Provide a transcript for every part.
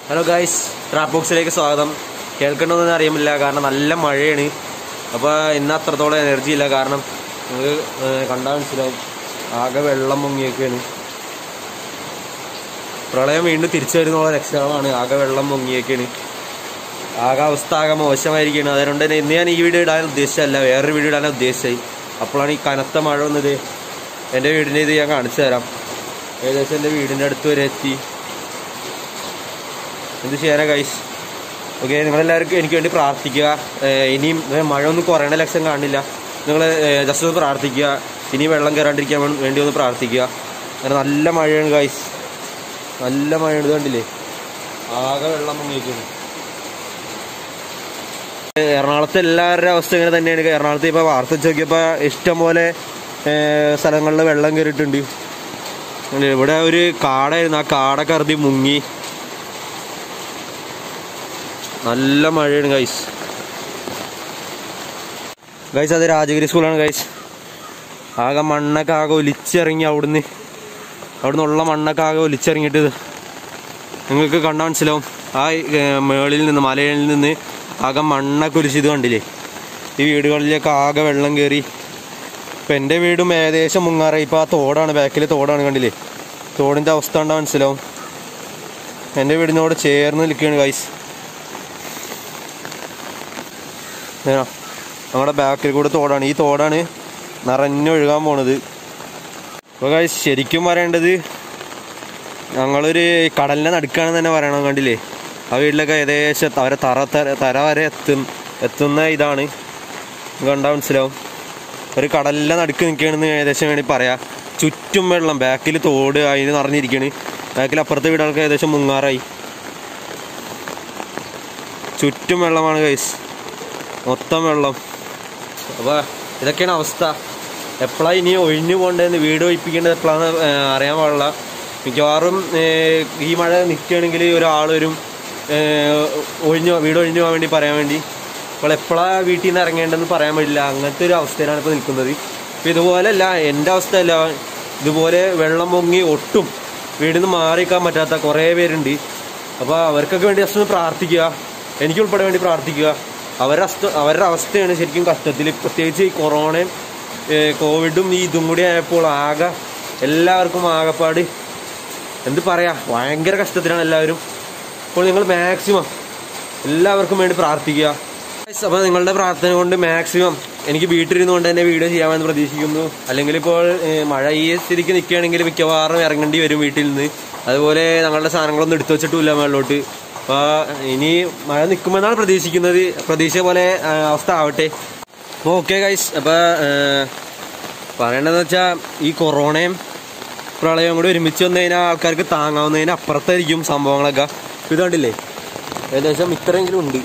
Hello guys trap ബോക്സിലേക്ക് സ്വാഗതം കേൾക്കണമെന്ന് അറിയുമില്ല കാരണം നല്ല മഴയാണ് അപ്പോൾ ഇന്ന് അത്രത്തോളം എനർജി ഇല്ല കാരണം നിങ്ങൾക്ക് കണ്ടാൽ മനസ്സിലാവും ആകെ വെള്ളം മുങ്ങിയൊക്കെയാണ് പ്രളയം വീണ്ടും തിരിച്ചു വരുന്നുള്ള ലക്ഷണമാണ് ആകെ വെള്ളം മുങ്ങിയൊക്കെയാണ് ആകെ അവസ്ഥ ആകെ മോശമായിരിക്കുകയാണ് അതുകൊണ്ട് തന്നെ ഇന്ന് ഞാൻ ഈ വീഡിയോ ഇടാൻ ഉദ്ദേശിച്ചല്ല വേറൊരു വീഡിയോ ഇടാൻ ഉദ്ദേശിച്ചത് അപ്പോഴാണ് ഈ കനത്ത മഴ വന്നത് എൻ്റെ വീടിൻ്റെ ഇത് ഞാൻ കാണിച്ചു തരാം ഏകദേശം എൻ്റെ വീടിൻ്റെ അടുത്ത് വരെ എത്തി എന്ത് ചെയ്യാനാ ഗൈസ് ഓക്കെ നിങ്ങളെല്ലാവർക്കും എനിക്ക് വേണ്ടി പ്രാർത്ഥിക്കുക ഏഹ് ഇനിയും ഏഹ് മഴ ഒന്നും കുറയണ ലക്ഷ്യം കാണില്ല നിങ്ങൾ ജസ്റ്റ് ഒന്ന് പ്രാർത്ഥിക്കുക ഇനി വെള്ളം കയറാണ്ടിരിക്കാൻ വേ- വേണ്ടി ഒന്ന് പ്രാർത്ഥിക്കുക അങ്ങനെ നല്ല മഴയാണ് ഗൈസ് നല്ല മഴയാണ് ഇത് കണ്ടില്ലേ ആകെ വെള്ളം മുങ്ങിയിരിക്കുന്നു എറണാകുളത്ത് എല്ലാവരുടെ അവസ്ഥ ഇങ്ങനെ തന്നെയാണ് എറണാകുളത്ത് ഇപ്പോൾ വാർത്ത വെച്ച് നോക്കിയപ്പോൾ ഇഷ്ടം പോലെ സ്ഥലങ്ങളിൽ വെള്ളം കയറിയിട്ടുണ്ട് ഇവിടെ ഒരു കാടായിരുന്നു ആ കാടൊക്കെ അറുതി മുങ്ങി നല്ല മഴയാണ് ഗൈസ് ഗൈസ് അത് രാജഗിരി സ്കൂളാണ് ഗൈസ് ആകെ മണ്ണൊക്കെ ആകെ ഒലിച്ചിറങ്ങി അവിടുന്ന് അവിടുന്ന് ഉള്ള മണ്ണൊക്കെ ആകെ ഒലിച്ചിറങ്ങിയിട്ട് ഇത് നിങ്ങൾക്ക് കണ്ടാൽ മനസ്സിലാവും ആ ഏ, മേളിൽ നിന്ന് മലയിൽ നിന്ന് ആകെ മണ്ണൊക്കെ ഒലിച്ചത് കണ്ടില്ലേ ഈ വീടുകളിലേക്ക് ആകെ വെള്ളം കയറി ഇപ്പം എൻ്റെ വീടും ഏകദേശം മുങ്ങാറായി ഇപ്പോൾ ആ തോടാണ് ബാക്കിൽ തോടാണ് കണ്ടില്ലേ തോടിൻ്റെ അവസ്ഥ കണ്ടാൽ മനസ്സിലാവും എൻ്റെ വീടിനോട് ചേർന്ന് നിൽക്കുകയാണ് ഗൈസ് ഏതാ? നമ്മുടെ ബാക്കിൽ കൂടെ തോടാണ് ഈ തോടാണ് നിറഞ്ഞൊഴുകാൻ പോണത് അപ്പോൾ guys ശരിക്കും പറയേണ്ടത് ഞങ്ങളൊരു കടലിനെ നടുക്കാണെന്ന് തന്നെ പറയണം കണ്ടില്ലേ ആ വീട്ടിലൊക്കെ ഏകദേശം അവരെ തറ തര തര വരെ എത്തും എത്തുന്ന ഇതാണ് കണ്ടാൽ മനസ്സിലാവും ഒരു കടലിനെ നടുക്ക് നിൽക്കുകയാണെന്ന് ഏകദേശം വേണ്ടി പറയാം ചുറ്റും വെള്ളം ബാക്കിൽ തോട് അതിന് നിറഞ്ഞിരിക്കുകയാണ് ബാക്കിൽ അപ്പുറത്തെ വീടുകൾക്ക് ഏകദേശം മുങ്ങാറായി ചുറ്റും വെള്ളമാണ് കൈസ് മൊത്തം വെള്ളം അപ്പോൾ ഇതൊക്കെയാണ് അവസ്ഥ എപ്പോഴാണ് ഇനി ഒഴിഞ്ഞു പോകേണ്ടതെന്ന് വീട് ഒഴിപ്പിക്കേണ്ടത് എപ്പോഴാണെന്ന് അറിയാൻ പാടില്ല മിക്കവാറും ഏഹ്, ഈ മഴ നിൽക്കുകയാണെങ്കിൽ ഒരാൾ വരും ഏഹ്, ഒഴിഞ്ഞു വീട് ഒഴിഞ്ഞു പോകാൻ വേണ്ടി പറയാൻ വേണ്ടി അപ്പോൾ എപ്പോഴാണ് വീട്ടിൽ നിന്ന് ഇറങ്ങേണ്ടതെന്ന് പറയാൻ പറ്റില്ല അങ്ങനത്തെ ഒരു അവസ്ഥയിലാണ് ഇപ്പോൾ നിൽക്കുന്നത് ഇപ്പോൾ ഇതുപോലെയല്ല എൻ്റെ അവസ്ഥയല്ല ഇതുപോലെ വെള്ളം പൊങ്ങി ഒട്ടും വീടിൽ നിന്ന് മാറിക്കാൻ പറ്റാത്ത കുറേ പേരുണ്ട് അപ്പോൾ അവർക്കൊക്കെ വേണ്ടി ജസ്റ്റ് ഒന്ന് പ്രാർത്ഥിക്കുക എനിക്ക് ഉൾപ്പെടെ വേണ്ടി പ്രാർത്ഥിക്കുക അവരുടെ അവസ്ഥ അവരുടെ അവസ്ഥയാണ് ശരിക്കും കഷ്ടത്തിൽ പ്രത്യേകിച്ച് ഈ കൊറോണയും ഏഹ് കോവിഡും ഈ ഇതും കൂടി ആയപ്പോൾ ആകെ എല്ലാവർക്കും ആകെപ്പാട് എന്ത് പറയാ ഭയങ്കര കഷ്ടത്തിലാണ് എല്ലാവരും അപ്പോൾ നിങ്ങൾ മാക്സിമം എല്ലാവർക്കും വേണ്ടി പ്രാർത്ഥിക്കുക അപ്പോൾ നിങ്ങളുടെ പ്രാർത്ഥന കൊണ്ട് മാക്സിമം എനിക്ക് വീട്ടിലിരുന്ന് കൊണ്ട് തന്നെ വീഡിയോ ചെയ്യാമെന്ന് പ്രതീക്ഷിക്കുന്നു അല്ലെങ്കിൽ ഇപ്പോൾ ഏഹ്, മഴ ഈ സ്ഥിതിക്ക് നിൽക്കുകയാണെങ്കിൽ മിക്കവാറും ഇറങ്ങേണ്ടി വരും വീട്ടിൽ നിന്ന് അതുപോലെ ഞങ്ങളുടെ സാധനങ്ങളൊന്നും എടുത്തു വെച്ചിട്ടില്ല മേളിലോട്ട് അപ്പോൾ ഇനി മഴ നിൽക്കുമെന്നാണ് പ്രതീക്ഷിക്കുന്നത് പ്രതീക്ഷ പോലെ ആ, അവസ്ഥ ആവട്ടെ അപ്പോൾ ഓക്കെ ഗൈസ് അപ്പോൾ പറയേണ്ടതെന്ന് വെച്ചാൽ ഈ കൊറോണയും പ്രളയവും കൂടി ഒരുമിച്ച് വന്നു കഴിഞ്ഞാൽ ആൾക്കാർക്ക് താങ്ങാവുന്നതിന് അപ്പുറത്തായിരിക്കും സംഭവങ്ങളൊക്കെ ഇപ്പൊ ഇത് കണ്ടില്ലേ ഏകദേശം ഇത്രയെങ്കിലും ഉണ്ട്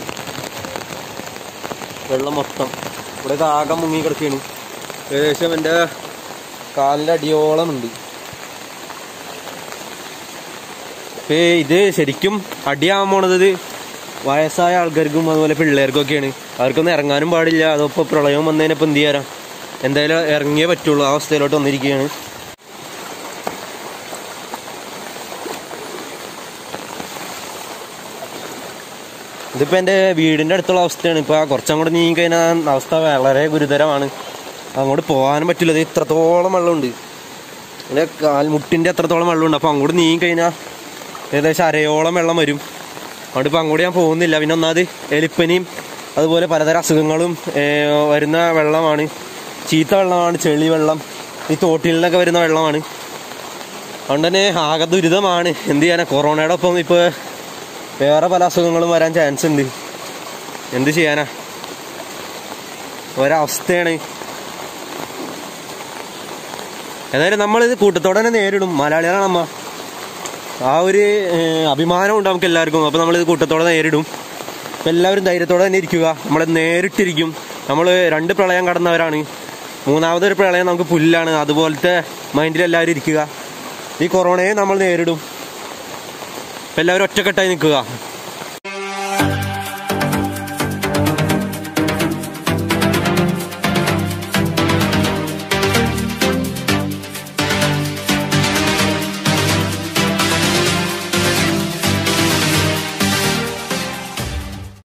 വെള്ളം മൊത്തം ഇവിടെ ആകെ മുങ്ങി കിടക്കുകയാണ് ഏകദേശം എൻ്റെ കാലിൻ്റെ അടിയോളം ഉണ്ട് ഇപ്പൊ ഇത് ശരിക്കും അടിയാവാൻ പോണത് വയസ്സായ ആൾക്കാർക്കും അതുപോലെ പിള്ളേർക്കും ഒക്കെയാണ് അവർക്കൊന്നും ഇറങ്ങാനും പാടില്ല അതിപ്പോൾ പ്രളയം വന്നതിനിപ്പോൾ എന്ത് ചെയ്യാനാ എന്തായാലും ഇറങ്ങിയേ പറ്റുള്ളൂ ആ അവസ്ഥയിലോട്ട് വന്നിരിക്കുകയാണ് ഇതിപ്പോൾ എൻ്റെ വീടിൻ്റെ അടുത്തുള്ള അവസ്ഥയാണ് ഇപ്പോൾ കുറച്ചങ്ങോട്ട് നീങ്ങി കഴിഞ്ഞാൽ അവസ്ഥ വളരെ ഗുരുതരമാണ് അങ്ങോട്ട് പോകാനും പറ്റില്ല ഇത് ഇത്രത്തോളം വെള്ളമുണ്ട് പിന്നെ കാൽമുട്ടിൻ്റെ അത്രത്തോളം വെള്ളമുണ്ട് അപ്പോൾ അങ്ങോട്ട് നീങ്ങി കഴിഞ്ഞാൽ ഏകദേശം അരയോളം വെള്ളം വരും അതുകൊണ്ട് ഇപ്പോൾ അങ്ങോട്ട് ഞാൻ പോകുന്നില്ല പിന്നെ ഒന്നാമത് എലിപ്പനിയും അതുപോലെ പലതരം അസുഖങ്ങളും ഏർ, വരുന്ന വെള്ളമാണ് ചീത്ത വെള്ളമാണ് ചെളി വെള്ളം ഈ തോട്ടിൽ നിന്നൊക്കെ വരുന്ന വെള്ളമാണ് അതുകൊണ്ട് തന്നെ ആകെ ദുരിതമാണ് എന്ത് ചെയ്യാനാ കൊറോണയുടെ ഒപ്പം ഇപ്പോൾ വേറെ പല അസുഖങ്ങളും വരാൻ ചാൻസ് ഉണ്ട് എന്ത് ചെയ്യാനാ ഒരവസ്ഥയാണ് ഏതായാലും നമ്മളിത് കൂട്ടത്തോടെ തന്നെ നേരിടും മലയാളികളാണ് അമ്മ ആ ഒരു ഏഹ്, അഭിമാനം ഉണ്ട് നമുക്ക് എല്ലാവർക്കും അപ്പോൾ നമ്മളിത് കൂട്ടത്തോടെ നേരിടും അപ്പോൾ എല്ലാവരും ധൈര്യത്തോടെ തന്നെ ഇരിക്കുക നമ്മൾ നേരിട്ടിരിക്കും നമ്മൾ രണ്ട് പ്രളയം കടന്നവരാണ് മൂന്നാമതൊരു പ്രളയം നമുക്ക് പുല്ലാണ് അതുപോലത്തെ മൈൻഡിൽ എല്ലാവരും ഇരിക്കുക ഈ കൊറോണയെ നമ്മൾ നേരിടും അപ്പോൾ എല്ലാവരും ഒറ്റക്കെട്ടായി നിൽക്കുക